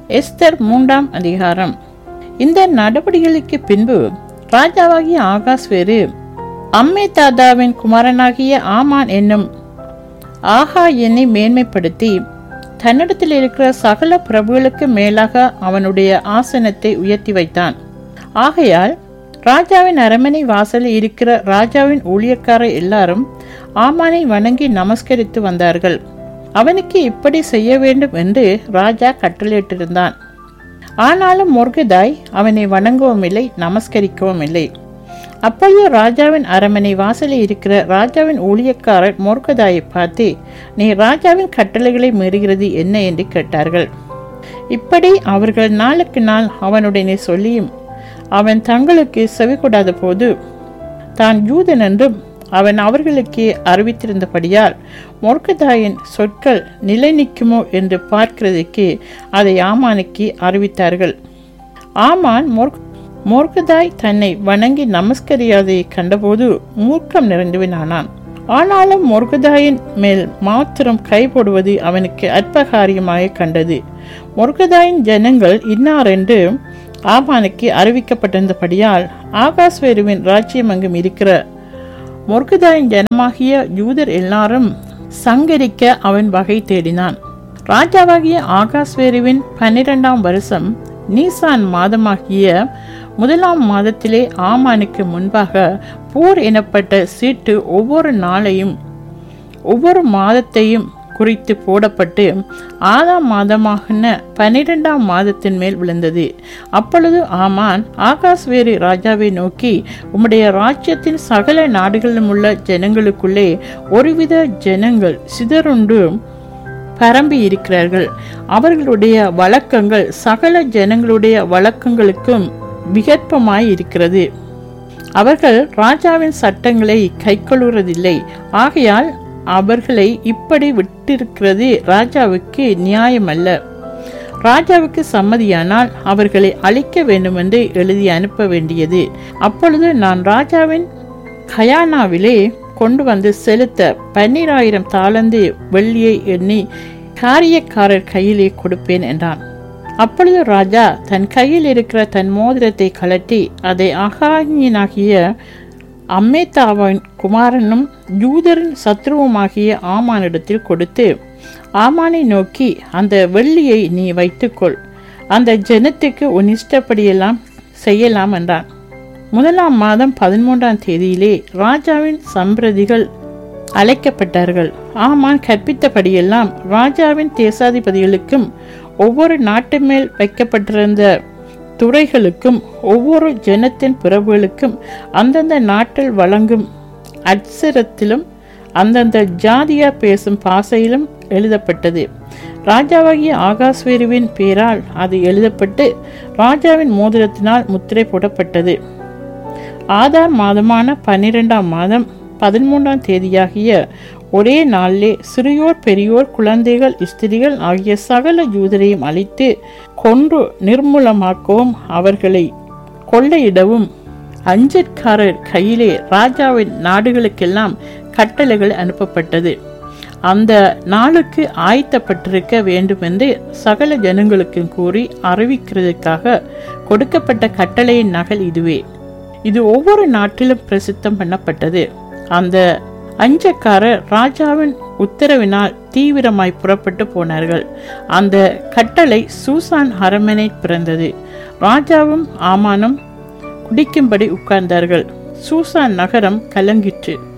Esther மூன்றாம் அதிகாரம் இந்த நடவடிக்கைகளுக்கு பின்பு ராஜாவாகிய ஆகாஸ் வேறு அம்மே தாதாவின் குமாரனாகிய ஆமான் என்னும் ஆஹா என்னை மேன்மைப்படுத்தி தன்னிடத்தில் இருக்கிற சகல பிரபுகளுக்கு மேலாக அவனுடைய ஆசனத்தை உயர்த்தி வைத்தான் ஆகையால் ராஜாவின் அரண்மனை வாசலில் இருக்கிற ராஜாவின் ஊழியக்காரர் எல்லாரும் ஆமானை வணங்கி நமஸ்கரித்து வந்தார்கள் அவனுக்கு இப்படி செய்ய வேண்டும் என்று ராஜா கட்டளையிட்டிருந்தான் ஆனாலும் மொர்கதாய் அவனை வணங்கவும் இல்லை நமஸ்கரிக்கவும் இல்லை அப்பொழுது ராஜாவின் அரண்மனை வாசலில் இருக்கிற ராஜாவின் ஊழியக்காரர் மொர்கதாயை பார்த்து நீ ராஜாவின் கட்டளைகளை மீறுகிறது என்ன என்று கேட்டார்கள் இப்படி அவர்கள் நாளுக்கு நாள் அவனுடனே சொல்லியும் அவன் தங்களுக்கு செவி கொடாத போது தான் யூதன் என்றும் அவன் அவர்களுக்கு அறிவித்திருந்தபடியால் மொர்கதாயின் சொற்கள் நிலை நிற்குமோ என்று பார்க்கிறதுக்கு அதை ஆமானுக்கு அறிவித்தார்கள் ஆமான் மொர்க் மொர்கதாய் தன்னை வணங்கி நமஸ்கரியாதை கண்டபோது மூர்க்கம் நிறைந்தவனானான் ஆனாலும் மொர்கதாயின் மேல் மாத்திரம் கை போடுவது அவனுக்கு அற்ப காரியமாக கண்டது மொர்கதாயின் ஜனங்கள் இன்னாரென்று ஆமானுக்கு அறிவிக்கப்பட்டிருந்தபடியால் ஆகாஸ்வேருவின் ராஜ்யம் அங்கும் இருக்கிற மொர்கதாயின் ஜனமாகிய யூதர் எல்லாரும் சங்கரிக்க அவன் வகை தேடினான் ராஜாவாகிய ஆகாஸ்வேருவின் பன்னிரெண்டாம் வருஷம் நீசான் மாதமாகிய முதலாம் மாதத்திலே ஆமானுக்கு முன்பாக போர் எனப்பட்ட சீட்டு ஒவ்வொரு நாளையும் ஒவ்வொரு மாதத்தையும் குறித்து போடப்பட்டு ஆதாம் மாதமான பனிரெண்டாம் மாதத்தின் மேல் விழுந்தது அப்பொழுது ஆமான் ஆகாஷ் வேறு ராஜாவை நோக்கி உம்முடைய ராஜ்யத்தின் சகல நாடுகளிலும் உள்ள ஜனங்களுக்குள்ளே ஒருவித ஜனங்கள் சிதறுண்டு பரம்பி இருக்கிறார்கள் அவர்களுடைய வழக்கங்கள் சகல ஜனங்களுடைய வழக்கங்களுக்கும் விகற்பமாய் இருக்கிறது அவர்கள் ராஜாவின் சட்டங்களை கைக்கொள்வதில்லை ஆகையால் அவர்களை இப்படி விட்டிருக்கிறது ராஜாவுக்கு நியாயமல்ல ராஜாவுக்கு சம்மதியானால் அவர்களை அழிக்க வேண்டுமென்று எழுதி அனுப்ப வேண்டியது அப்பொழுது நான் ராஜாவின் கயானாவிலே கொண்டு வந்து செலுத்த பன்னிராயிரம் தாளந்து வெள்ளியை எண்ணி காரியக்காரர் கையிலே கொடுப்பேன் என்றான் அப்பொழுது ராஜா தன் கையில் இருக்கிற தன் மோதிரத்தை கலட்டி அதை அகாயினாகிய அம்மேத்தாவின் குமாரனும் யூதரின் சத்ருவுமாகிய ஆமானிடத்தில் கொடுத்து ஆமானை நோக்கி அந்த வெள்ளியை நீ வைத்துக்கொள் அந்த ஜனத்துக்கு உன் இஷ்டப்படியெல்லாம் செய்யலாம் என்றான் முதலாம் மாதம் பதிமூன்றாம் தேதியிலே ராஜாவின் சம்பிரதிகள் அழைக்கப்பட்டார்கள் ஆமான் கற்பித்தபடியெல்லாம் ராஜாவின் தேசாதிபதிகளுக்கும் ஒவ்வொரு நாட்டு மேல் வைக்கப்பட்டிருந்த துறைகளுக்கும் ஒவ்வொரு ஜனத்தின் பிரபுகளுக்கும் அந்தந்த நாட்டில் வழங்கும் அட்சரத்திலும் அந்தந்த ஜாதியா பேசும் பாசையிலும் எழுதப்பட்டது ராஜாவாகிய ஆகாஸ்வேருவின் பேரால் அது எழுதப்பட்டு ராஜாவின் மோதிரத்தினால் முத்திரை போடப்பட்டது ஆதார் மாதமான பன்னிரெண்டாம் மாதம் பதிமூன்றாம் தேதியாகிய ஒரே நாளிலே சிறியோர் பெரியோர் குழந்தைகள் ஸ்திரிகள் ஆகிய சகல யூதரையும் அழித்து கொன்று நிர்மூலமாக்கவும் அவர்களை கொள்ளையிடவும் அஞ்சற்காரர் கையிலே ராஜாவின் நாடுகளுக்கெல்லாம் கட்டளைகள் அனுப்பப்பட்டது அந்த நாளுக்கு ஆயத்தப்பட்டிருக்க வேண்டுமென்று சகல ஜனங்களுக்கும் கூறி அறிவிக்கிறதுக்காக கொடுக்கப்பட்ட கட்டளையின் நகல் இதுவே இது ஒவ்வொரு நாட்டிலும் பிரசித்தம் பண்ணப்பட்டது அந்த அஞ்சக்காரர் ராஜாவின் உத்தரவினால் தீவிரமாய் புறப்பட்டு போனார்கள் அந்த கட்டளை சூசான் அரண்மனை பிறந்தது ராஜாவும் ஆமானும் குடிக்கும்படி உட்கார்ந்தார்கள் சூசான் நகரம் கலங்கிற்று